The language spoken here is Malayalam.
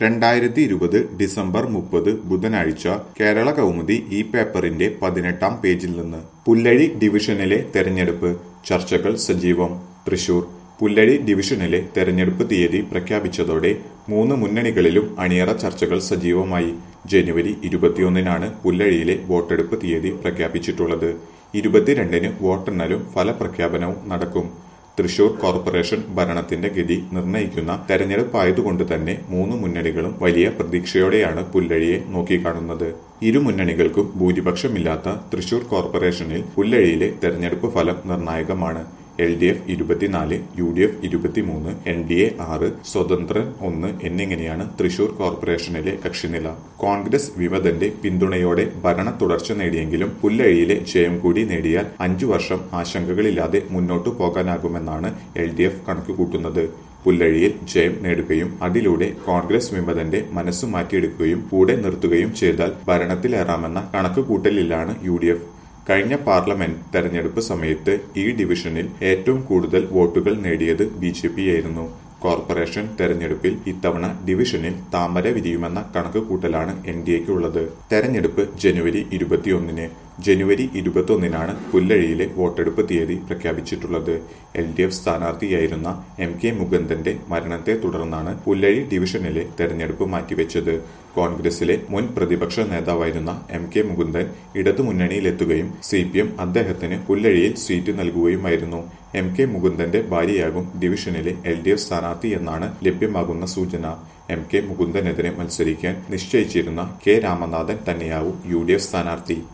രണ്ടായിരത്തി ഇരുപത് ഡിസംബർ മുപ്പത് ബുധനാഴ്ച കേരള കൗമുദി ഈ പേപ്പറിന്റെ പതിനെട്ടാം പേജിൽ നിന്ന് പുല്ലഴി ഡിവിഷനിലെ തെരഞ്ഞെടുപ്പ് ചർച്ചകൾ സജീവം തൃശൂർ പുല്ലഴി ഡിവിഷനിലെ തെരഞ്ഞെടുപ്പ് തീയതി പ്രഖ്യാപിച്ചതോടെ മൂന്ന് മുന്നണികളിലും അണിയറ ചർച്ചകൾ സജീവമായി ജനുവരി ഇരുപത്തിയൊന്നിനാണ് പുല്ലഴിയിലെ വോട്ടെടുപ്പ് തീയതി പ്രഖ്യാപിച്ചിട്ടുള്ളത് ഇരുപത്തിരണ്ടിന് വോട്ടെണ്ണലും ഫലപ്രഖ്യാപനവും നടക്കും തൃശൂർ കോർപ്പറേഷൻ ഭരണത്തിന്റെ ഗതി നിർണയിക്കുന്ന തെരഞ്ഞെടുപ്പായതുകൊണ്ട് തന്നെ മൂന്ന് മുന്നണികളും വലിയ പ്രതീക്ഷയോടെയാണ് പുല്ലഴിയെ നോക്കിക്കാണുന്നത് ഇരു മുന്നണികൾക്കും ഭൂരിപക്ഷമില്ലാത്ത തൃശൂർ കോർപ്പറേഷനിൽ പുല്ലഴിയിലെ തെരഞ്ഞെടുപ്പ് ഫലം നിർണായകമാണ് എൽ ഡി എഫ് ഇരുപത്തിനാല് യു ഡി എഫ് ഇരുപത്തിമൂന്ന് എൻ ഡി എ ആറ് സ്വതന്ത്രൻ ഒന്ന് എന്നിങ്ങനെയാണ് തൃശൂർ കോർപ്പറേഷനിലെ കക്ഷിനില കോൺഗ്രസ് വിമതന്റെ പിന്തുണയോടെ ഭരണ തുടർച്ച നേടിയെങ്കിലും പുല്ലഴിയിലെ ജയം കൂടി നേടിയാൽ അഞ്ചു വർഷം ആശങ്കകളില്ലാതെ മുന്നോട്ടു പോകാനാകുമെന്നാണ് എൽ ഡി എഫ് കണക്കുകൂട്ടുന്നത് പുല്ലഴിയിൽ ജയം നേടുകയും അതിലൂടെ കോൺഗ്രസ് വിമതന്റെ മനസ്സു മാറ്റിയെടുക്കുകയും കൂടെ നിർത്തുകയും ചെയ്താൽ ഭരണത്തിലേറാമെന്ന കണക്കുകൂട്ടലിലാണ് യു ഡി എഫ് കഴിഞ്ഞ പാർലമെന്റ് തെരഞ്ഞെടുപ്പ് സമയത്ത് ഈ ഡിവിഷനിൽ ഏറ്റവും കൂടുതൽ വോട്ടുകൾ നേടിയത് ബി ജെ പിയായിരുന്നു കോർപ്പറേഷൻ തെരഞ്ഞെടുപ്പിൽ ഇത്തവണ ഡിവിഷനിൽ താമര വിരിയുമെന്ന കണക്കുകൂട്ടലാണ് എൻ ഡി എക്കുള്ളത് തെരഞ്ഞെടുപ്പ് ജനുവരി ഇരുപത്തിയൊന്നിന് ജനുവരി ഇരുപത്തിയൊന്നിനാണ് പുല്ലഴിയിലെ വോട്ടെടുപ്പ് തീയതി പ്രഖ്യാപിച്ചിട്ടുള്ളത് എൽ ഡി എഫ് സ്ഥാനാർത്ഥിയായിരുന്ന എം കെ മുകുന്ദന്റെ മരണത്തെ തുടർന്നാണ് പുല്ലഴി ഡിവിഷനിലെ തെരഞ്ഞെടുപ്പ് മാറ്റിവെച്ചത് കോൺഗ്രസിലെ മുൻ പ്രതിപക്ഷ നേതാവായിരുന്ന എം കെ മുകുന്ദൻ ഇടതുമുന്നണിയിലെത്തുകയും സി പി എം അദ്ദേഹത്തിന് പുല്ലഴിയിൽ സീറ്റ് നൽകുകയുമായിരുന്നു എം കെ മുകുന്ദന്റെ ഭാര്യയാകും ഡിവിഷനിലെ എൽ ഡി എഫ് സ്ഥാനാർത്ഥി എന്നാണ് ലഭ്യമാകുന്ന സൂചന എം കെ മുകുന്ദനെതിരെ മത്സരിക്കാൻ നിശ്ചയിച്ചിരുന്ന കെ രാമനാഥൻ തന്നെയാവും യു ഡി എഫ് സ്ഥാനാർത്ഥി